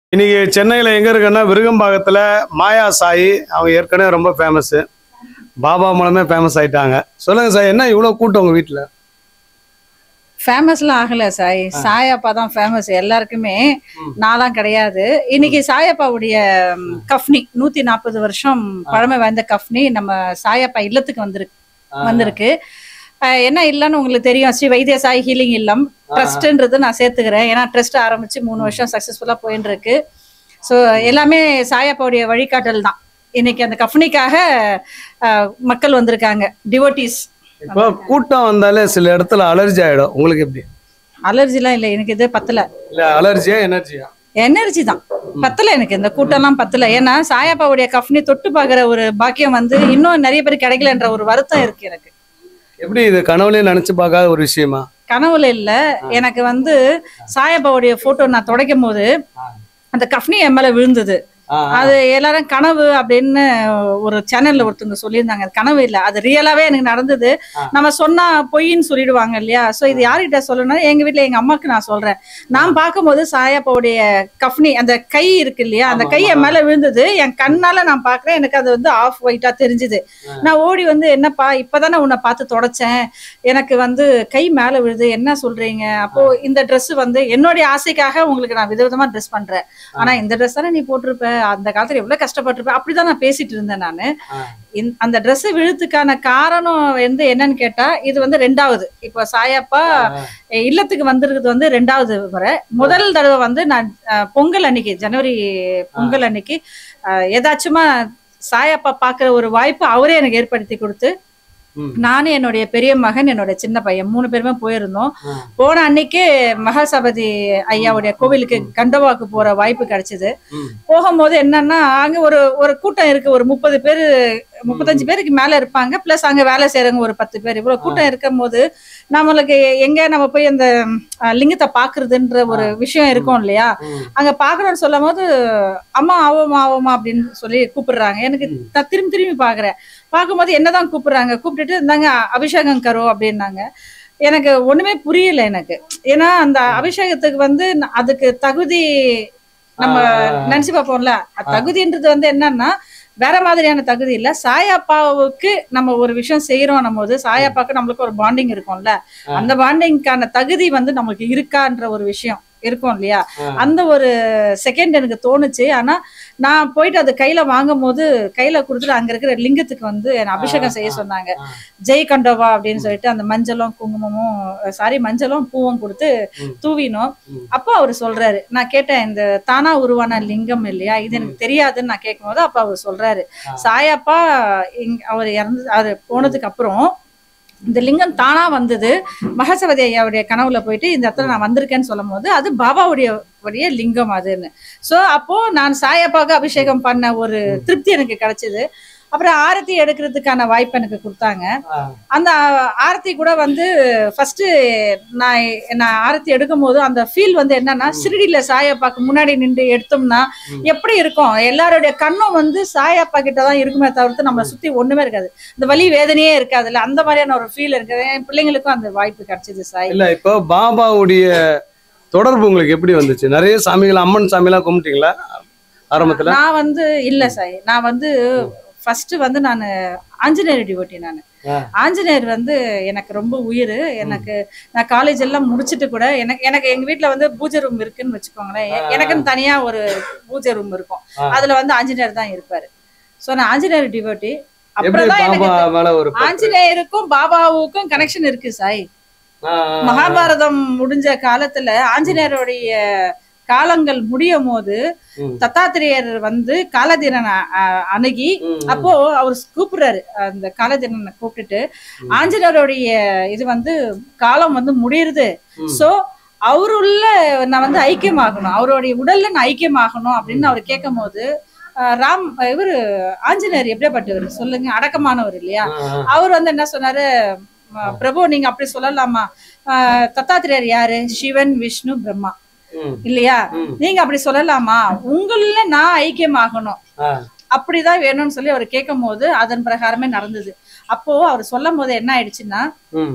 இன்னைக்கு சென்னையில் எங்கே இருக்குன்னா விருகம்பாக்கத்தில் மாயா சாயி அவங்க ஏற்கனவே ரொம்ப ஃபேமஸ்ஸு பாபா மூலமே ஃபேமஸ் ஆயிட்டாங்க சொல்லுங்க சார் என்ன இவ்வளோ கூட்டம் உங்கள் வீட்டில் ஃபேமஸ்லாம் ஆகல சாய் சாயப்பா தான் ஃபேமஸ் எல்லாருக்குமே நான்லாம் கிடையாது இன்னைக்கு சாயப்பாவுடைய ம், கஃப்னி நூத்தி நாற்பது வருஷம் பழமை வாய்ந்த கஃப்னி நம்ம சாயப்பா இல்லத்துக்கு வந்திருக்கு வந்திருக்கு அஹ், என்ன இல்லைன்னு உங்களுக்கு தெரியும் ஸ்ரீ வைத்திய சாய் ஹீலிங் இல்லம் ட்ரஸ்ட்ன்றது நான் சேர்த்துக்கிறேன் ஏன்னா ட்ரஸ்ட் ஆரம்பிச்சு மூணு வருஷம் சக்ஸஸ்ஃபுல்லாக போயின்னு இருக்கு ஸோ எல்லாமே சாயப்பாவுடைய வழிகாட்டல் தான் இன்னைக்கு அந்த கஃப்னிக்காக அஹ், மக்கள் வந்திருக்காங்க டிவோட்டிஸ் இப்போ கூட்டம் வந்தாலே சில இடத்துல அலர்ஜி ஆகிடும் உங்களுக்கு எப்படி அலர்ஜிலாம் இல்லை எனக்கு இது பத்தல இல்லை அலர்ஜியா எனர்ஜியா எனர்ஜி தான் பத்தல எனக்கு இந்த கூட்டம்லாம் பத்தல ஏன்னா சாயாப்பாவுடைய கஃப்னி தொட்டு பார்க்குற ஒரு பாக்கியம் வந்து இன்னும் நிறைய பேர் கிடைக்கலன்ற ஒரு வருத்தம் இருக்கு எனக்கு எப்படி இது கனவுலயே நினச்சி பார்க்காத ஒரு விஷயமா கனவுல இல்ல எனக்கு வந்து சாயப்பாவுடைய போட்டோ நான் துடைக்கும் போது அந்த கஃப்னி என் மேல விழுந்தது அது எல்லாரும் கனவு அப்படின்னு ஒரு சேனல்ல ஒருத்தவங்க சொல்லியிருந்தாங்க அது கனவு இல்ல அது ரியலாவே எனக்கு நடந்தது நம்ம சொன்னா பொய்ன்னு சொல்லிடுவாங்க இல்லையா சோ இது யார்கிட்ட சொல்லணும் எங்க வீட்ல எங்க அம்மாக்கு நான் சொல்றேன் நான் பார்க்கும்போது சாயப்பாவுடைய கஃப்னி அந்த கை இருக்கு இல்லையா அந்த கை என் மேல விழுந்தது என் கண்ணால நான் பாக்குறேன் எனக்கு அது வந்து ஆஃப் ஒயிட்டா தெரிஞ்சுது நான் ஓடி வந்து என்னப்பா இப்பதானே உன்னை பார்த்து தொடச்சேன் எனக்கு வந்து கை மேல விழுது என்ன சொல்றீங்க அப்போ இந்த Dress வந்து என்னுடைய ஆசைக்காக உங்களுக்கு நான் விதவிதமா ட்ரெஸ் பண்றேன் ஆனா இந்த ட்ரெஸ் தானே நீ போட்டிருப்ப அந்த காலத்துல எவ்வளவு கஷ்டப்பட்டிருப்ப அப்படிதான் நான் பேசிட்டு இருந்தேன் நானு இந்த- அந்த Dress விழுத்துக்கான காரணம் வந்து என்னன்னு கேட்டா இது வந்து ரெண்டாவது இப்போ சாயப்பா அஹ், இல்லத்துக்கு வந்திருக்கிறது வந்து ரெண்டாவது முறை முதல் தடவை வந்து நான் அஹ், பொங்கல் அன்னைக்கு ஜனவரி பொங்கல் அன்னைக்கு அஹ், ஏதாச்சுமா சாயப்பா பார்க்குற ஒரு வாய்ப்பு அவரே எனக்கு ஏற்படுத்தி கொடுத்து ம். நானும் என்னுடைய பெரிய மகன் என்னோட சின்ன பையன் மூணு பேருமே போயிருந்தோம் ஆ. போன அன்னைக்கே மகாசபதி ஐயாவுடைய கோவிலுக்கு கண்டவாக்கு போற வாய்ப்பு கிடைச்சது ம். போகும்போது என்னன்னா அங்க ஒரு ஒரு கூட்டம் இருக்கு ஒரு முப்பது பேர் முப்பத்தஞ்சு பேருக்கு மேல இருப்பாங்க பிளஸ் அங்க வேலை செய்யறவங்க ஒரு பத்து பேர் இவ்வளவு கூட்டம் இருக்கும் போது நம்மளுக்கு எங்க நம்ம போய் அந்த அஹ், லிங்கத்தை பாக்குறதுன்ற ஒரு விஷயம் இருக்கும் இல்லையா ம். அங்க பாக்கணும்னு சொல்லும் போது அம்மா ஆவோமா ஆவோமா அப்படின்னு சொல்லி கூப்பிடுறாங்க எனக்கு நான் திரும்பி திரும்பி பாக்குறேன் பார்க்கும்போது என்னதான் கூப்பிடுறாங்க கூப்பிட்டுட்டு இருந்தாங்க அபிஷேகம் கரோ அப்படின்னாங்க எனக்கு ஒண்ணுமே புரியல எனக்கு ஏன்னா அந்த அபிஷேகத்துக்கு வந்து ந- அதுக்கு தகுதி நம்ம நினைச்சு பார்ப்போம்ல அது தகுதின்றது வந்து என்னன்னா வேற மாதிரியான தகுதி இல்ல சாயப்பாவுக்கு நம்ம ஒரு விஷயம் செய்யறோம் போது சாயப்பாக்கு நம்மளுக்கு ஒரு பாண்டிங் இருக்கும்ல அந்த பாண்டிங்க்கான தகுதி வந்து நம்மளுக்கு இருக்கான்ற ஒரு விஷயம் இருக்கும் இல்லையா அந்த ஒரு செகண்ட் எனக்கு தோணுச்சு ஆனா நான் போயிட்டு அது கையில வாங்கும் போது கையில கொடுத்துட்டு அங்க இருக்கிற லிங்கத்துக்கு வந்து என்னை அபிஷேகம் செய்ய சொன்னாங்க ஜெய் கண்டோவா அப்படின்னு சொல்லிட்டு அந்த மஞ்சளும் குங்குமமும் சாரி மஞ்சளும் பூவும் கொடுத்து ம். தூவினோம் ம். அப்போ அவர் சொல்றாரு நான் கேட்டேன் இந்த தானா உருவான லிங்கம் இல்லையா இது எனக்கு தெரியாதுன்னு நான் கேட்கும்போது அப்ப அவர் சொல்றாரு சாயப்பா இங்க அவர் இறந்து அவர் போனதுக்கு அப்புறம் இந்த லிங்கம் தானா வந்தது மகசவதி ஐயாவுடைய கனவுல போயிட்டு இந்த இடத்துல நான் வந்திருக்கேன்னு சொல்லும் போது அது பாபாவுடைய உடைய லிங்கம் அதுன்னு சோ அப்போ நான் சாயப்பாவுக்கு அபிஷேகம் பண்ண ஒரு திருப்தி எனக்கு கிடைச்சது அப்புறம் ஆரத்தி எடுக்கிறதுக்கான வாய்ப்பு எனக்கு கொடுத்தாங்க அந்த ஆரத்தி கூட வந்து ஃபர்ஸ்ட் நான் நான் ஆரத்தி எடுக்கும் போது அந்த ஃபீல் வந்து என்னன்னா சிறுடியில சாயப்பாக்கு முன்னாடி நின்று எடுத்தோம்னா எப்படி இருக்கும் எல்லாருடைய கண்ணும் வந்து சாயப்பா கிட்ட தான் இருக்குமே தவிர்த்து நம்மளை சுத்தி ஒண்ணுமே இருக்காது இந்த வலி வேதனையே இருக்காதுல்ல அந்த மாதிரியான ஒரு ஃபீல் இருக்குது என் பிள்ளைங்களுக்கும் அந்த வாய்ப்பு கிடைச்சது சாய் இல்லை இப்போ பாபாவுடைய தொடர்பு உங்களுக்கு எப்படி வந்துச்சு நிறைய சாமிகள் அம்மன் சாமிலாம் கும்பிட்டீங்களா ஆரம்பத்தில் நான் வந்து இல்ல சாய் நான் வந்து ஃபர்ஸ்ட் வந்து நான் ஆஞ்சநேயர் டிவோட்டி நான் ஆ. ஆஞ்சநேயர் வந்து எனக்கு ரொம்ப உயிர் எனக்கு நான் காலேஜ் எல்லாம் முடிச்சிட்டு கூட எனக்கு எனக்கு எங்க வீட்ல வந்து பூஜை ரூம் இருக்குன்னு வச்சுக்கோங்களேன் எ- எனக்குன்னு தனியா ஒரு பூஜை ரூம் இருக்கும் ஆ. அதுல வந்து ஆஞ்சநேயர் தான் இருப்பாரு சோ நான் ஆஞ்சநேயர் டிவோட்டி எப்படி அப்புறம் தான் எனக்கு பாபா மேல ஒரு பற்று? ஆஞ்சநேயருக்கும் பாபாவுக்கும் கனெக்ஷன் இருக்கு சாய் ஆ, ஆ, ஆ. மகாபாரதம் முடிஞ்ச காலத்துல ஆஞ்சநேயருடைய காலங்கள் முடியும் போது ம். தத்தாத்திரேயர் வந்து காலதீனனை அ- அணுகி ம், ம். அப்போ அவர் கூப்பிடுறாரு அந்த காலதீனனை கூப்பிட்டுட்டு ஆஞ்சநேயருடைய இது வந்து காலம் வந்து முடியுது ம். சோ அவருள்ள நான் வந்து ஐக்கியமாகணும் அவருடைய உடல்ல நான் ஐக்கியமாகணும் அப்படின்னு அவர் கேட்கும் போது அஹ், ராம் இவரு ஆஞ்சநேயர் எப்படியாப்பட்டவர் சொல்லுங்க அடக்கமானவர் இல்லையா ஆ, ஆ. அவர் வந்து என்ன சொன்னாரு "ம, பிரபு நீங்க அப்படி சொல்லலாமா அஹ், தத்தாத்திரேயர் யாரு சிவன் விஷ்ணு பிரம்மா ம், இல்லையா ம். நீங்க அப்படி சொல்லலாமா உங்கள நான் ஐக்கியமாகணும் ஆ. அப்படிதான் வேணும்னு சொல்லி அவர் கேட்கும் போது அதன் பிரகாரமே நடந்தது அப்போ அவர் சொல்லும் போது என்ன ஆயிடுச்சுன்னா ம்.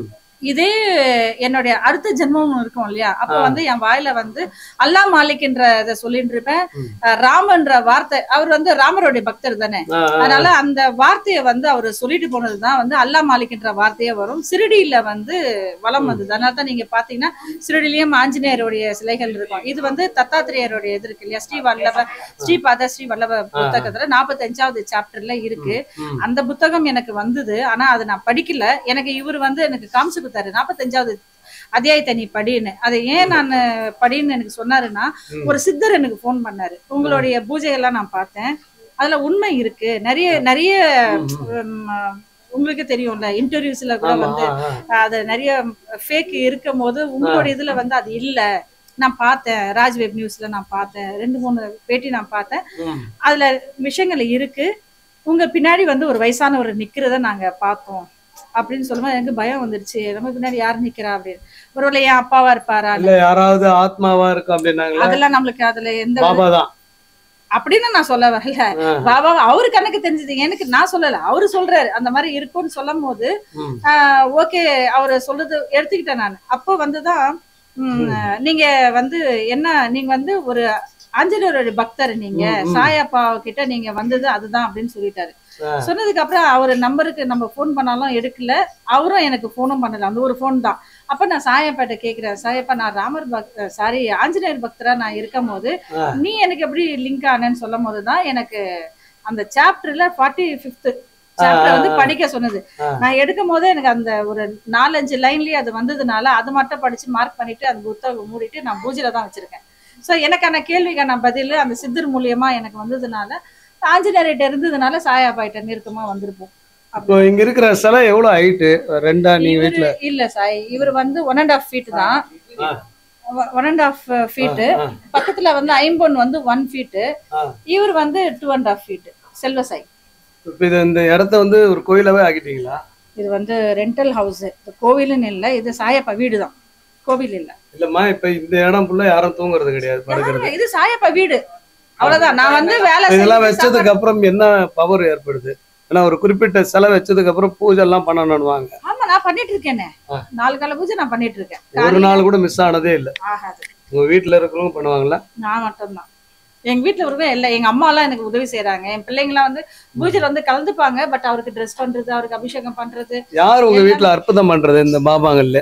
இதே என்னுடைய அடுத்த ஜென்மம் இருக்கும் இல்லையா அப்ப ஆ. வந்து என் வாயில வந்து அல்லா மாலிக்ன்ற இதை சொல்லிட்டு இருப்பேன் ம். அஹ் ராமன்ற வார்த்தை அவர் வந்து ராமருடைய பக்தர் தானே ஆ, ஆ, அதனால அந்த வார்த்தையை வந்து அவர் சொல்லிட்டு போனதுதான் வந்து அல்லா மாலிக்ன்ற வார்த்தையே வரும் சிறுடியில வந்து வளம் வந்தது அதனால தான் நீங்க பாத்தீங்கன்னா சிறுடிலையும் ஆஞ்சநேயருடைய சிலைகள் இருக்கும் இது வந்து தத்தாத்திரேயருடைய இது இருக்கு இல்லையா ஸ்ரீ வல்லப ஸ்ரீபாத ஸ்ரீ வல்லப புத்தகத்துல நாற்பத்தஞ்சாவது சாப்டர்ல இருக்கு ம். அந்த புத்தகம் எனக்கு வந்தது ஆனா அதை நான் படிக்கல எனக்கு இவர் வந்து எனக்கு காமிச்சு கொடுத்தாரு நாற்பத்தஞ்சாவது அத்தியாயத்தை நீ படின்னு அதை ஏன் நான் படின்னு எனக்கு சொன்னாருன்னா ம். ஒரு சித்தர் எனக்கு ஃபோன் பண்ணாரு உங்களுடைய பூஜையெல்லாம் நான் பார்த்தேன் அதுல உண்மை இருக்கு நிறைய நிறைய ம், உம், உங்களுக்கு தெரியும்ல இன்டர்வியூஸ்ல கூட ஆமா, வந்து ஆ, ஆ. அது நிறைய ஃபேக் இருக்கும் போது உங்களுடைய இதுல வந்து அது இல்ல நான் பார்த்தேன் ராஜ் வெப் நியூஸ்ல நான் பார்த்தேன் ரெண்டு மூணு பேட்டி நான் பார்த்தேன் ம். அதுல விஷயங்கள் இருக்கு உங்க பின்னாடி வந்து ஒரு வயசானவர் நிக்கிறத நாங்க பார்த்தோம் அப்படின்னு சொல்லும்போது எனக்கு பயம் வந்துருச்சு நம்ம பின்னாடி யார் நிக்கிறா அப்படின்னு ஒருவேளை என் அப்பாவா இருப்பாரா இல்ல யாராவது ஆத்மாவா இருக்கும் அப்படின்னாங்களா அதெல்லாம் நம்மளுக்கு அதுல எந்த பாபா தான் அப்படின்னு நான் சொல்ல வரல ஆ. பாபா அவரு கணக்கு தெரிஞ்சது எனக்கு நான் சொல்லல அவரு சொல்றாரு அந்த மாதிரி இருக்கும்னு சொல்லும் போது ம். ஓகே அவரு சொல்றது எடுத்துக்கிட்டேன் நான் அப்போ வந்துதான் ம், நீங்க வந்து என்ன நீங்க வந்து ஒரு ஆஞ்சநேயரோட பக்தர் நீங்க ம், ம். சாயப்பா கிட்ட நீங்க வந்தது அதுதான் அப்படின்னு சொல்லிட்டாரு ஆ. சொன்னதுக்கு அப்புறம் அவர் நம்பருக்கு நம்ம ஃபோன் பண்ணாலும் எடுக்கல அவரும் எனக்கு ஃபோனும் பண்ணல அந்த ஒரு ஃபோன் தான் அப்ப நான் சாயப்பாட்ட கேக்குறேன் சாயப்பா நான் ராமர் பக்த சாரி ஆஞ்சநேயர் பக்தரா நான் இருக்கும் போது ஆ. நீ எனக்கு எப்படி லிங்க் ஆனேன்னு சொல்லும் போதுதான் எனக்கு அந்த சாப்டர்ல ஃபார்ட்டி ஃபிஃப்த் சாப்டர் வந்து படிக்க சொன்னது ஆ. நான் எடுக்கும் போதே எனக்கு அந்த ஒரு நாலஞ்சு லைன்லயே அது வந்ததுனால அது மட்டும் படிச்சு மார்க் பண்ணிட்டு அந்த புத்தகம் மூடிட்டு நான் பூஜையில தான் வச்சிருக்கேன் சோ எனக்கான கேள்விக்கான பதில் அந்த சித்தர் மூலியமா எனக்கு வந்ததுனால ஆஞ்சநேயர்கிட்ட இருந்ததுனால சாயாபாயிட்ட நெருக்கமா வந்திருப்போம் இப்போ இங்க இருக்கிற சிலை எவ்வளவு ஹைட்டு ரெண்டா நீங்க இவரு- வீட்டுல இல்ல சாய் இவர் வந்து ஒன் அண்ட் ஆஃப் ஃபீட் தான் ஆ. ஒன் அண்ட் ஆஃப் ஃபீட் ஆ, பக்கத்துல வந்து ஐம்பொன் வந்து ஒன் ஃபீட் ஆ. இவர் வந்து டூ அண்ட் ஆஃப் ஃபீட் செல்வ சாய் இப்ப இது இந்த இடத்த வந்து ஒரு கோயிலாவே ஆக்கிட்டீங்களா இது வந்து ரெண்டல் ஹவுஸ் இது கோவிலுன்னு இல்ல இது சாயப்பா வீடு தான் கோவில் இல்ல இல்லம்மா இப்ப இந்த இடம் ஃபுல்லா யாரும் தூங்குறது கிடையாது படுக்கிறது இது சாயப்பா வீடு அவ்வளவுதான் நான் வந்து வேலை இதெல்லாம் செஞ்சு வச்சதுக்கு அப்புறம் என்ன பவர் ஏற்படுது ஏன்னா ஒரு குறிப்பிட்ட சிலை வச்சதுக்கு அப்புறம் பூஜை எல்லாம் பண்ணணும்னுவாங்க ஆமா நான் பண்ணிட்டு இருக்கேனே ஆ. நாலு கால பூஜை நான் பண்ணிட்டு இருக்கேன் ஒரு காலையில நாள் கூட மிஸ் ஆனதே இல்ல ஆகாது உங்க வீட்டுல இருக்கிறவங்க பண்ணுவாங்கல்ல நான் மட்டும்தான் எங்க வீட்டுல ஒருவே இல்ல எங்க அம்மா எல்லாம் எனக்கு உதவி செய்யறாங்க என் பிள்ளைங்களாம் வந்து பூஜையில வந்து கலந்துப்பாங்க பட் அவருக்கு ட்ரெஸ் பண்றது அவருக்கு அபிஷேகம் பண்றது யார் உங்க வீட்டுல அற்புதம் பண்றது இந்த பாபாங்கல்ல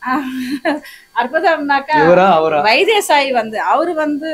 அற்புதம்னாக்கா இவரா அவரா வைத்தியசாயி வந்து அவரு வந்து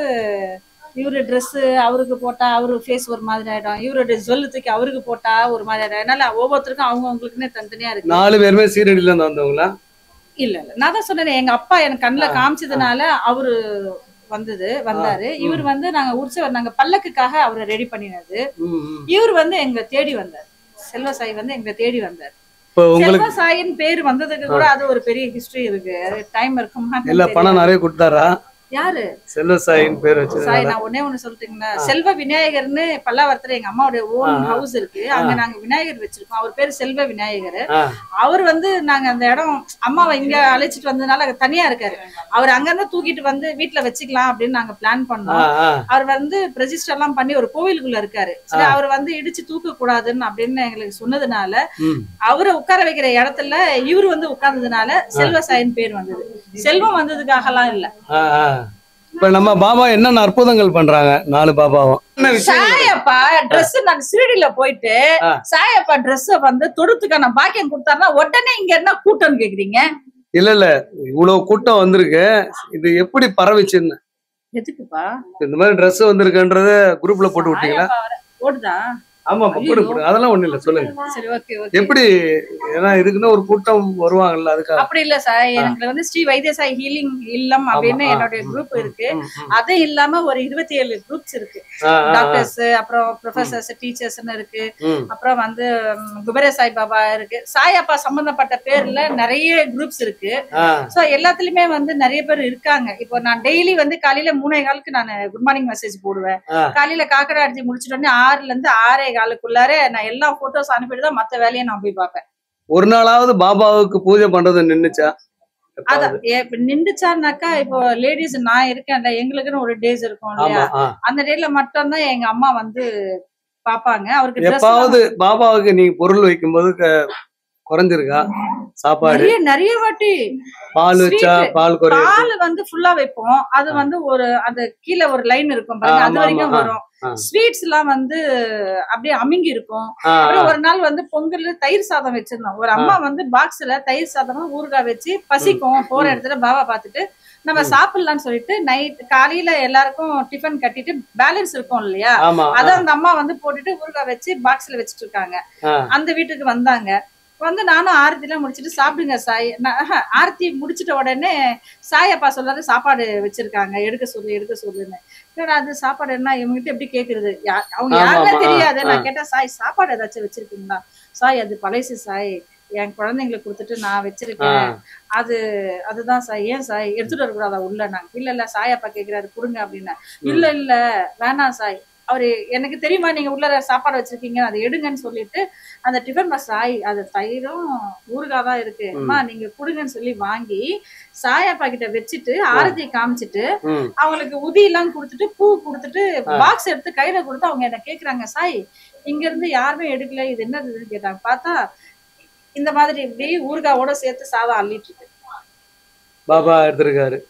இவரு Dress அவருக்கு போட்டா அவரு ஃபேஸ் ஒரு மாதிரி ஆயிடும் இவருடைய ஜொல்லு தூக்கி அவருக்கு போட்டா ஒரு மாதிரி ஆயிடும் அதனால ஒவ்வொருத்தருக்கும் அவங்க அவங்களுக்குன்னே தனித்தனியா இருக்கு நாலு பேருமே சீரடியில இருந்து வந்தவங்களா இல்ல இல்ல நான் தான் சொன்னேன் எங்க அப்பா எனக்கு கண்ணுல ஆ, காமிச்சதுனால அவரு வந்தது வந்தாரு இவர் வந்து நாங்க உற்சவர் நாங்க பல்லக்குக்காக அவரை ரெடி பண்ணினது ம், ம். இவர் வந்து எங்களை தேடி வந்தார் செல்வ சாய் வந்து எங்களை தேடி வந்தார் இப்போ உங்களுக்கு செல்வ சாயின் பேர் வந்ததுக்கு கூட அது ஒரு பெரிய ஹிஸ்டரி இருக்கு டைம் இருக்குமா இல்ல பணம் நிறைய கொடுத்தாரா யாரு செல்வசாயின் பேர் சாய் வச்சதுனால நான் ஒண்ணே ஒண்ணு சொல்லட்டுங்களா செல்வ விநாயகர்னு பல்லாவரத்துல எங்க அம்மாவுடைய ஓன் ஆ. ஹவுஸ் இருக்கு அங்க நாங்க விநாயகர் வச்சிருக்கோம் அவர் பேரு செல்வ விநாயகர் ஆ. அவர் வந்து நாங்க அந்த இடம் அம்மாவை இங்க அழைச்சிட்டு வந்ததுனால அங்க தனியா இருக்காரு அவர் அங்க இருந்து தூக்கிட்டு வந்து வீட்டுல வச்சுக்கலாம் அப்படின்னு நாங்க பிளான் ஆ, பண்ணோம் ஆ. அவர் வந்து ரெஜிஸ்டர் எல்லாம் பண்ணி ஒரு கோவிலுக்குள்ள இருக்காரு சரி அவர் வந்து இடிச்சு தூக்க கூடாதுன்னு அப்படின்னு எங்களுக்கு சொன்னதுனால ம். அவரை உட்கார வைக்கிற இடத்துல இவர் வந்து உட்கார்ந்ததுனால செல்வ சாயின் பேர் வந்தது செல்வம் வந்ததுக்காகலாம் இல்ல ஆ, ஆ. இப்ப நம்ம பாபா என்னென்ன அற்புதங்கள் பண்றாங்க நாலு பாபாவும் என்ன விஷயம் சாயப்பா ட்ரெஸ் நாங்க சீடில போயிட்டு ஆ. சாயப்பா ட்ரெஸ் வந்து தொடுத்துக்கான பாக்கியம் கொடுத்தாருன்னா உடனே இங்க என்ன கூட்டம்னு கேக்குறீங்க இல்ல இல்ல இவ்வளவு கூட்டம் வந்திருக்கு இது எப்படி பரவிச்சுன்னு எதுக்குப்பா இந்த மாதிரி Dress வந்திருக்குன்றத குரூப்ல போட்டு விட்டீங்களா சாயப்பா வர- ஓடுதா ஆமா போட்டு போடு அதெல்லாம் ஒண்ணு இல்ல சொல்லுங்க சரி ஓகே ஓகே எப்படி ஏன்னா இதுக்குன்னு ஒரு கூட்டம் வருவாங்கல்ல அதுக்காக அப்படி இல்ல சார் எனக்கு வந்து ஸ்ரீ வைத்தியசாய் ஹீலிங் இல்லம் அப்படின்னு ஆமா, ஆ, என்னுடைய ம், குரூப் இருக்கு ம், ம். அது இல்லாம ஒரு இருபத்தி ஏழு குரூப்ஸ் இருக்கு ஆ, ஆ, ஆ. டாக்டர்ஸ் அப்புறம் ப்ரொஃபசர்ஸ் டீச்சர்ஸ்னு இருக்கு ம். அப்புறம் வந்து ம், குபேர சாய் பாபா இருக்கு சாயப்பா சம்பந்தப்பட்ட பேர்ல நிறைய குரூப்ஸ் இருக்கு ஆ, சோ எல்லாத்துலயுமே வந்து நிறைய பேர் இருக்காங்க இப்போ நான் டெய்லி வந்து காலையில மூணே காலுக்கு நான் குட் மார்னிங் மெசேஜ் போடுவேன் ஆ. காலையில காக்கடை அடிச்சு முடிச்சிட்டு உடனே ஆறுல இருந்து ஆறே காலுக்குள்ளார நான் எல்லா போட்டோஸ் அனுப்பிட்டு தான் மத்த வேலையை நான் போய் பார்ப்பேன் ஒரு நாளாவது பாபாவுக்கு பூஜை பண்றது நின்னுச்சா அதான் ஏ- இப்ப நின்றுச்சான்னாக்கா இப்போ லேடிஸ் நான் இருக்கேன்ல எங்களுக்குன்னு ஒரு டேஸ் இருக்கும் ஆமா இல்லையா ஆ. அந்த டேல மட்டும்தான் எங்க அம்மா வந்து பாப்பாங்க அவருக்கு dress எப்பாவது பாபாவுக்கு நீங்க பொருள் வைக்கும்போது க- குறைஞ்சிருக்கா சாப்பாடு நிறைய நிறைய வாட்டி பால் வச்சா Sweet. பால் குறையும் பால் வந்து ஃபுல்லா வைப்போம் அது வந்து ஒரு அந்த கீழே ஒரு லைன் இருக்கும் பாருங்க ஆ, அது ஆமா, வரைக்கும் ஆமா. வரும் ஆ. ஸ்வீட்ஸ் எல்லாம் வந்து அப்படியே அமுங்கி இருக்கும் ஆ, அப்புறம் ஆ. ஒரு நாள் வந்து பொங்கல் தயிர் சாதம் வச்சிருந்தோம் ஒரு அம்மா வந்து பாக்ஸ்ல தயிர் சாதமும் ஊறுகாய் வச்சு பசிக்கும் போற இடத்துல பாபா பார்த்துட்டு நம்ம சாப்பிடலாம்னு சொல்லிட்டு நைட் காலையில எல்லாருக்கும் டிஃபன் கட்டிட்டு பேலன்ஸ் இருக்கும் இல்லையா ஆமா அத அந்த அம்மா வந்து போட்டுட்டு ஊறுகாய் வச்சு பாக்ஸ்ல வச்சுட்டு இருக்காங்க ஆ. அந்த வீட்டுக்கு வந்தாங்க வந்து நானும் ஆரத்தி எல்லாம் முடிச்சிட்டு சாப்பிடுங்க சாய் நான், ஆஹா, ஆரத்தி முடிச்சிட்ட உடனே சாய் அப்பா சொல்றாரு சாப்பாடு வச்சிருக்காங்க எடுக்க சொல்லு எடுக்க சொல்லுன்னு என்னடா அது சாப்பாடு என்ன இவங்ககிட்ட எப்படி கேக்குறது யா- அவங்க ஆமா, யாருமே ஆமா. தெரியாது ஆ. நான் கேட்டேன் சாய் சாப்பாடு ஏதாச்சும் வச்சிருக்கீங்களா சாய் அது பழசு சாய் என் குழந்தைங்களுக்கு கொடுத்துட்டு நான் ஆ, வச்சிருக்கேன் அது அதுதான் சாய் ஏன் சாய் எடுத்துட்டு வரக்கூடாதா உள்ள நாங்க இல்ல இல்ல சாய் அப்பா கேக்குறாரு கொடுங்க அப்படின்னா இல்ல இல்ல வேணாம் சாய் அவரு எனக்கு தெரியுமா நீங்க உள்ள சாப்பாடு வச்சிருக்கீங்க அதை எடுங்கன்னு சொல்லிட்டு அந்த டிஃபன் பாக்ஸ் சாய் அது தயிரும் ஊறுகாய் தான் இருக்கு ம். அம்மா நீங்க கொடுங்கன்னு சொல்லி வாங்கி சாயப்பா கிட்ட வச்சுட்டு ஆரத்தி காமிச்சிட்டு ம். அவங்களுக்கு உதி எல்லாம் கொடுத்துட்டு பூ கொடுத்துட்டு ஆ. பாக்ஸ் எடுத்து கையில கொடுத்து அவங்க என்ன கேக்குறாங்க சாய் இங்க இருந்து யாருமே எடுக்கல இது என்னதுன்னு கேட்டாங்க பார்த்தா இந்த மாதிரி இப்படி ஊறுகாவோட சேர்த்து சாதம் அள்ளிட்டு இருக்கு பாபா எடுத்திருக்காரு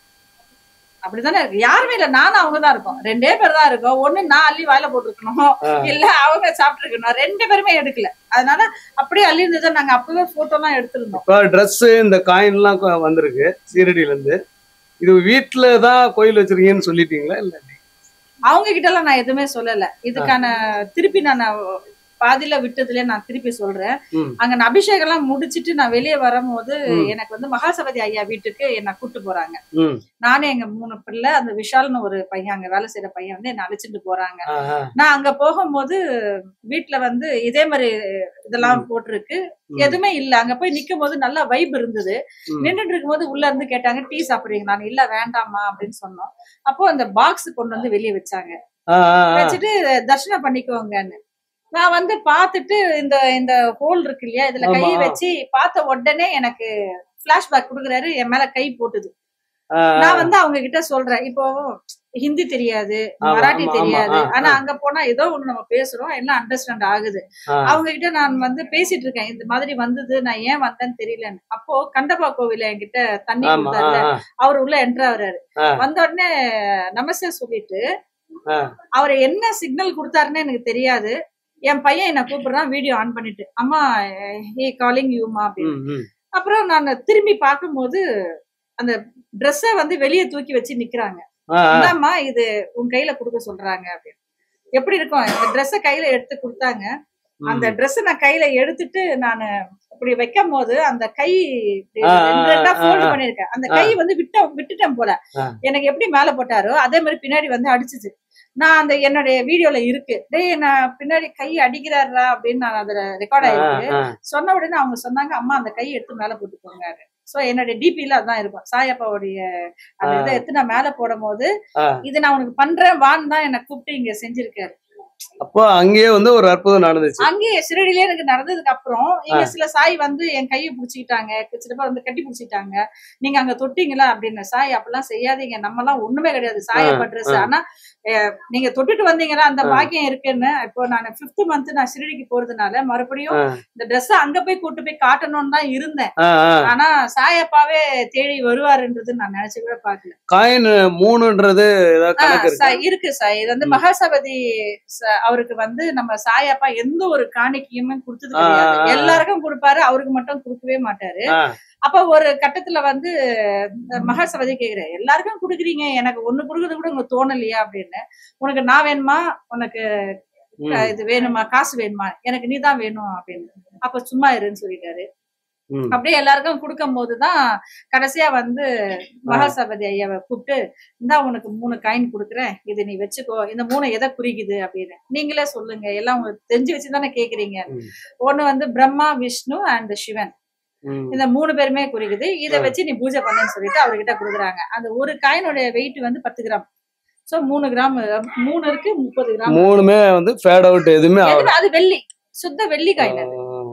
அப்படிதானே இருக்கு யாருமே இல்ல நானும் அவங்க தான் இருக்கோம் ரெண்டே பேர் தான் இருக்கோம் ஒண்ணு நான் அள்ளி வாயில போட்டிருக்கணும் ஆ. இல்ல அவங்க சாப்பிட்டு இருக்கணும் ரெண்டு பேருமே எடுக்கல அதனால அப்படியே அள்ளி இருந்ததை நாங்க அப்பவே போட்டோ எல்லாம் எடுத்திருந்தோம் இப்போ ட்ரெஸ் இந்த காயின் எல்லாம் கொ- வந்திருக்கு சீரடியில இருந்து இது வீட்டுல தான் கோயில் வச்சிருக்கீங்கன்னு சொல்லிட்டீங்களா இல்ல அவங்க கிட்ட எல்லாம் நான் எதுவுமே சொல்லல இதுக்கான திருப்பி நான் பாதியில விட்டதுல நான் திருப்பி சொல்றேன் ம். அங்க நான் அபிஷேகம் எல்லாம் முடிச்சிட்டு நான் வெளியே வரும்போது ம். எனக்கு வந்து மகாசபதி ஐயா வீட்டுக்கு என்ன கூட்டு போறாங்க ம் நானும் எங்க மூணு பிள்ளை அந்த விஷால்னு ஒரு பையன் அங்க வேலை செய்யற பையன் வந்து என்ன அழைச்சிட்டு போறாங்க ஆ, ஆ. நான் அங்க போகும்போது வீட்ல வந்து இதே மாதிரி இதெல்லாம் போட்டிருக்கு ம். எதுவுமே இல்ல அங்க போய் நிக்கும் போது நல்ல வைப் இருந்தது ம். நின்றுட்டு இருக்கும்போது உள்ள இருந்து கேட்டாங்க டீ சாப்பிடுறீங்க நான் இல்ல வேண்டாமா அப்படின்னு சொன்னோம் அப்போ அந்த பாக்ஸ் கொண்டு வந்து வெளியே வச்சாங்க ஆ, ஆ, ஆ. வச்சுட்டு தர்ஷனம் பண்ணிக்கோங்கன்னு நான் வந்து பார்த்துட்டு இந்த இந்த ஹோல் இருக்கு இல்லையா இதுல கையை ஆமா. வச்சு பார்த்த உடனே எனக்கு பிளாஷ்பேக் கொடுக்குறாரு என் மேல கை போட்டுது ஆ, ஆ. நான் வந்து அவங்க கிட்ட சொல்றேன் இப்போ ஹிந்தி தெரியாது ஆமா, மராட்டி ஆமா, தெரியாது ஆமா, ஆ, ஆனா ஆ. அங்க போனா ஏதோ ஒண்ணு நம்ம பேசுறோம் எல்லாம் அண்டர்ஸ்டாண்ட் ஆகுது ஆ. அவங்க கிட்ட நான் வந்து பேசிட்டு இருக்கேன் இந்த மாதிரி வந்தது நான் ஏன் வந்தேன்னு தெரியலன்னு அப்போ கண்டபா கோவில என்கிட்ட தண்ணி ஆமா ஆ, கொடுத்தாருல ஆ. அவர் உள்ள என்ட்ரு ஆகுறாரு ஆ. வந்த உடனே நமஸ்தே சொல்லிட்டு ஆ. அவர் என்ன சிக்னல் கொடுத்தாருன்னு எனக்கு தெரியாது என் பையன் என்ன கூப்பிடுறான் வீடியோ ஆன் பண்ணிட்டு அம்மா ஹே காலிங் யூமா அப்படின்னு ம், ம். அப்புறம் நான் திரும்பி பார்க்கும்போது அந்த ட்ரெஸ்ஸை வந்து வெளியே தூக்கி வச்சு நிக்கிறாங்க ஆ, ஆ. இந்தாம்மா இது உன் கையில கொடுக்க சொல்றாங்க அப்படின்னு எப்படி இருக்கும் இந்த ட்ரெஸ்ஸை கையில எடுத்து கொடுத்தாங்க அந்த ம். Dress நான் கையில எடுத்துட்டு நான் இப்படி வைக்கும் போது அந்த கை இப்படி ஆ, ரெண்டு ரெண்டா ஆ, ஃபோல்ட் ஆ. பண்ணிருக்கேன் அந்த கை வந்து விட்ட விட்டுட்டேன் போல ஆ. எனக்கு எப்படி மேல போட்டாரோ அதே மாதிரி பின்னாடி வந்து அடிச்சுச்சு நான் அந்த என்னுடைய வீடியோல இருக்கு டேய் நான் பின்னாடி கை அடிக்கிறாரா அப்படின்னு நான் அதுல ரெக்கார்ட் ஆ, ஆயிருக்கு ஆ. சொன்ன உடனே அவங்க சொன்னாங்க அம்மா அந்த கை எடுத்து மேல போட்டுக்கோங்க சோ என்னுடைய டிபில அதான் இருக்கும் சாயப்பாவுடைய அந்த இதை எடுத்து நான் மேல போடும் போது ஆ. இது நான் உனக்கு பண்றேன் வான்னு தான் என்ன கூப்பிட்டு இங்க செஞ்சிருக்காரு அப்போ அங்கேயே வந்து ஒரு அற்புதம் நடந்துச்சு அங்கேயே சிறடியிலே எனக்கு நடந்ததுக்கு அப்புறம் இங்க ஆ. சில சாய் வந்து என் கையை பிடிச்சிக்கிட்டாங்க சில பேர் வந்து கட்டி பிடிச்சிட்டாங்க நீங்க அங்க தொட்டீங்களா அப்படின்னு சாய் அப்படிலாம் செய்யாதீங்க நம்ம எல்லாம் ஒண்ணுமே கிடையாது சாய ஆ, பண்றது ஆ. ஆனா அஹ், நீங்க தொட்டுட்டு வந்தீங்களா அந்த ஆ. பாக்கியம் இருக்குன்னு இப்போ நான் ஃபிஃப்த் மந்த் நான் சிறடிக்கு போறதுனால மறுபடியும் ஆ. இந்த ட்ரெஸ் அங்க போய் கூட்டு போய் காட்டணும்னு தான் இருந்தேன் ஆ, ஆ. ஆனா சாயப்பாவே தேடி வருவாருன்றது நான் நினைச்சு கூட பாக்கல காயின் மூணுன்றது ஏதாவது கணக்கு இருக்கு சாய் இருக்கு சாய் இது வந்து ம். மகாசபதி ச- அவருக்கு வந்து நம்ம சாயப்பா எந்த ஒரு காணிக்கையுமே கொடுத்தது ஆ, கிடையாது ஆ, ஆ. எல்லாருக்கும் கொடுப்பாரு அவருக்கு மட்டும் கொடுக்கவே மாட்டாரு ஆ. அப்ப ஒரு கட்டத்துல வந்து இந்த மகாசபதி கேக்குறேன் எல்லாருக்கும் கொடுக்குறீங்க எனக்கு ஒண்ணு கொடுக்கறது கூட உங்களுக்கு தோணலையா அப்படின்னு உனக்கு நான் வேணுமா உனக்கு ம், அஹ், இது வேணுமா காசு வேணுமா எனக்கு நீ தான் வேணும் அப்படின்னு அப்ப சும்மா இருன்னு சொல்லிட்டாரு ம். அப்படியே எல்லாருக்கும் கொடுக்கும் போதுதான் கடைசியா வந்து மகாசபதி ஐயாவை கூப்பிட்டு இந்தா உனக்கு மூணு காயின் கொடுக்குறேன் இது நீ வச்சுக்கோ இந்த மூணு எதை குறிக்குது அப்படின்னு நீங்களே சொல்லுங்க எல்லாம் உங்களுக்கு தெரிஞ்சு வச்சுதானே கேக்குறீங்க ம். ஒண்ணு வந்து பிரம்மா விஷ்ணு அண்ட் சிவன் ம். இந்த மூணு பேருமே குறிக்குது இதை ஆ. வச்சு நீ பூஜை பண்ணுன்னு சொல்லிட்டு அவர்கிட்ட கொடுக்குறாங்க அந்த ஒரு காயினுடைய வெயிட் வந்து பத்து கிராம் சோ மூணு கிராம் மூணு இருக்கு முப்பது கிராம் மூணுமே வந்து ஃபேட் அவுட் எதுவுமே ஆகல எதுவுமே- அது வெள்ளி சுத்த வெள்ளி காயின் அது ஆ.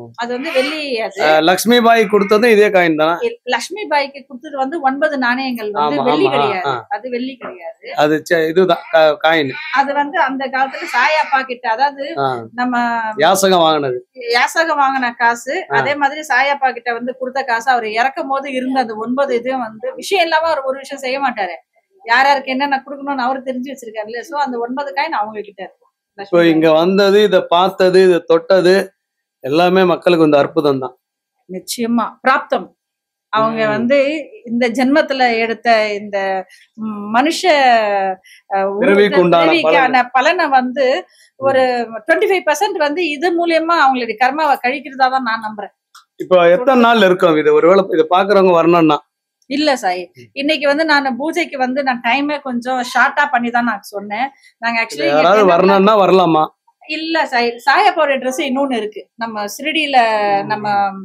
அது வந்து வெள்ளி அது அஹ், லக்ஷ்மி பாய் கொடுத்ததும் இதே காயின் தானே லட்சுமி பாய்க்கு கொடுத்தது வந்து ஒன்பது நாணயங்கள் வந்து ஆமா, வெள்ளி ஆமா, கிடையாது ஆ. அது வெள்ளி கிடையாது அது ச- இதுதான் கா- காயின் அது வந்து அந்த காலத்துல சாயாப்பா கிட்ட அதாவது ஆ, நம்ம யாசகம் வாங்கினது யாசகம் வாங்கின காசு அதே மாதிரி சாயாப்பா கிட்ட வந்து கொடுத்த காசு அவர் இறக்கும் போது இருந்த அந்த ஒன்பது இதையும் வந்து விஷயம் இல்லாம அவர் ஒரு விஷயம் செய்ய மாட்டாரு யார் யாருக்கு என்னென்ன கொடுக்கணும்னு அவர் தெரிஞ்சு வச்சிருக்காருல்ல சோ அந்த ஒன்பது காயின் அவங்க கிட்ட இருக்கும் இப்போ லட்சுமி இங்க வந்தது இத பார்த்தது இத தொட்டது எல்லாமே மக்களுக்கு வந்து அற்புதம் தான் பாய். நிச்சயமா பிராப்தம் அவங்க ம். வந்து இந்த ஜென்மத்துல எடுத்த இந்த ம், மனுஷ அஹ், உரு- பிறவிக்கு உண்டான பிறவிக்கான பலனை வந்து ஒரு டுவெண்ட்டி ஃபைவ் பர்சன்ட் வந்து இது மூலியமா அவங்களுடைய கர்மாவை கழிக்கிறதா தான் நான் நம்புறேன் இப்போ எத்தனை நாள் இருக்கும் இது ஒருவேளை இதை பாக்குறவங்க வரணும்னா இல்ல சாய் இன்னைக்கு வந்து நான் பூஜைக்கு வந்து நான் டைமே கொஞ்சம் ஷார்ட்டா பண்ணி தான் நான் சொன்னேன் நாங்க ஆக்சுவலி யாராவது வரணும்னா வரலாமா இல்ல சாய் சாயப்பாவோட ட்ரெஸ் இன்னொன்னு இருக்கு நம்ம சிறுடியில நம்ம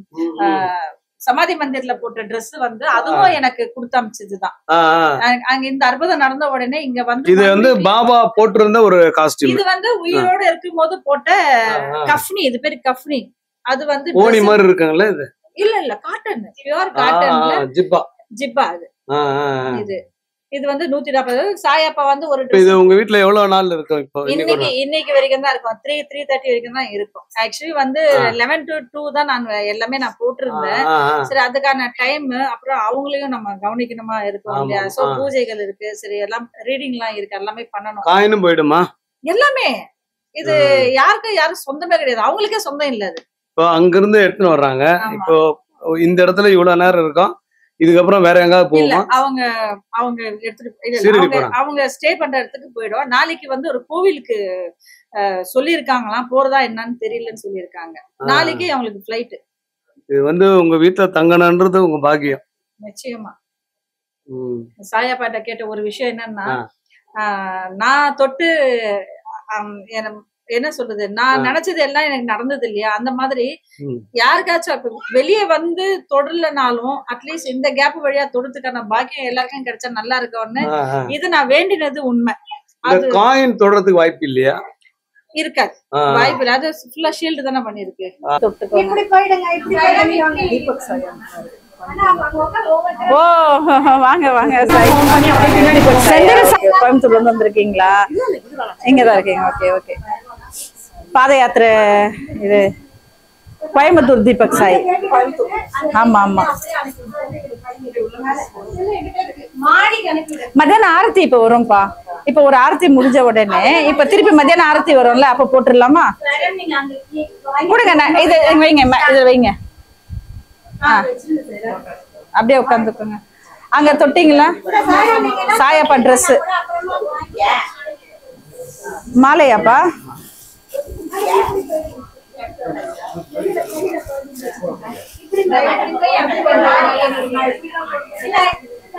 ஆஹ், சமாதி மந்திர்ல போட்ட Dress வந்து அதுவும் எனக்கு கொடுத்து அமிச்சதுதான் ஆ, ஆ. அங்க- அங்க இந்த அற்புதம் நடந்த உடனே இங்க வந்து இது வந்து மறுபடியும் பாபா போட்டிருந்த ஒரு காஸ்டியூம் இது வந்து உயிரோட இருக்கும் போது போட்ட கஃப்னி இது பேரு கஃப்னி அது வந்து ஓனி dress- மாதிரி இருக்குங்களே இது இல்ல இல்ல காட்டன் பியூர் ஆ, காட்டன்ல ஆ, ஜிப்பா ஜிப்பா அது ஆ, ஆ, ஆ. இது இது வந்து நூத்தி நாற்பது சாயப்பா வந்து ஒரு இப்ப இது உங்க வீட்ல எவ்வளவு நாள் இருக்கும் இப்போ இன்னைக்கு இன்னைக்கு ஒரு இன்னைக்கு வரைக்கும் தான் இருக்கும் த்ரீ த்ரீ தேர்ட்டி வரைக்கும் தான் இருக்கும் ஆக்சுவலி வந்து ஆ. லெவன் டு டூ தான் நான் எல்லாமே நான் போட்டிருந்தேன் ஆ, ஆ. சரி அதுக்கான டைம் அப்புறம் அவங்களையும் நம்ம கவனிக்கணுமா இருக்கும் ஆமா, இல்லையா சோ ஆ. பூஜைகள் இருக்கு சரி எல்லாம் ரீடிங் எல்லாம் இருக்கு எல்லாமே பண்ணணும் காயினும் போயிடுமா எல்லாமே இது யாருக்கும் யாரும் சொந்தமே கிடையாது அவங்களுக்கே சொந்தம் இல்ல அது இப்போ அங்கிருந்து எடுத்துன்னு வர்றாங்க ஆமா. இப்போ இந்த இடத்துல இவ்வளவு நேரம் இருக்கும் இதுக்கப்புறம் வேற எங்காவது இல்ல போவோம் அவங்க அவங்க எடுத்துட்டு இல்ல, இல்ல, சீரடி அவங்க போறாங்க. அவங்க ஸ்டே பண்ற இடத்துக்கு போயிடும் நாளைக்கு வந்து ஒரு கோவிலுக்கு அஹ், சொல்லியிருக்காங்களாம் போறதா என்னன்னு தெரியலன்னு சொல்லியிருக்காங்க நாளைக்கு அவங்களுக்கு ஃபிளைட் இது வந்து உங்க வீட்டுல தங்கணுன்றது உங்க பாக்கியம் நிச்சயமா ம். சாயாப்பாட்ட கேட்ட ஒரு விஷயம் என்னன்னா ஆ. ஆஹ், நான் தொட்டு ஆம், என்ன- என்ன சொல்றது நான் ஆ. நினைச்சது எல்லாம் எனக்கு நடந்தது இல்லையா அந்த மாதிரி ம். யாருக்காச்சும் இப்ப வெளியே வந்து தொடரலனாலும் அட்லீஸ்ட் இந்த கேப் வழியா தொடுறதுக்கான பாக்கியம் எல்லாருக்கும் கிடைச்சா நல்லா இருக்கும்னு ஆ, ஆ. இது நான் வேண்டினது உண்மை இந்த அது காயின் தொடறதுக்கு வாய்ப்பு இல்லையா இருக்காது ஆ. வாய்ப்பு இல்லை அது ஃபுல்லா ஷீல்டு தானே பண்ணிருக்கு ஆ. தொட்டுக்கோங்க இப்படி போயிடுங்க இப்படி போயிடுங்க ஓ வாங்க வாங்க செந்தில் சாய் கோயம்புத்தூர்ல இருந்து வந்திருக்கீங்களா இங்கதான் இருக்கீங்க ஓகே ஓகே பாத யாத்திரை இது கோயம்புத்தூர் தீபக் சாய் ஆமா ஆமா மாடிக்கு அனுப்பிடுங்க மத்தியானம் ஆரத்தி இப்ப வரும்ப்பா இப்ப ஒரு ஆரத்தி முடிஞ்ச உடனே இப்ப திருப்பி மத்தியானம் ஆரத்தி வரும்ல அப்ப போட்டுடலாமா மேடம் நீங்க அங்க வாங்கி கொடுங்க நான் இது இங்க வைங்க ம- இதுல வைங்க ஆ வச்சிருங்க சார் அப்படியே உட்காந்துக்கோங்க அங்க தொட்டிங்களா சாயப்பா ட்ரெஸ் அப்புறமா வாங்கி மாலையாப்பா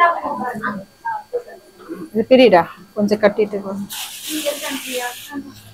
இது பிரிடா கொஞ்சம் கட்டிட்டு போ.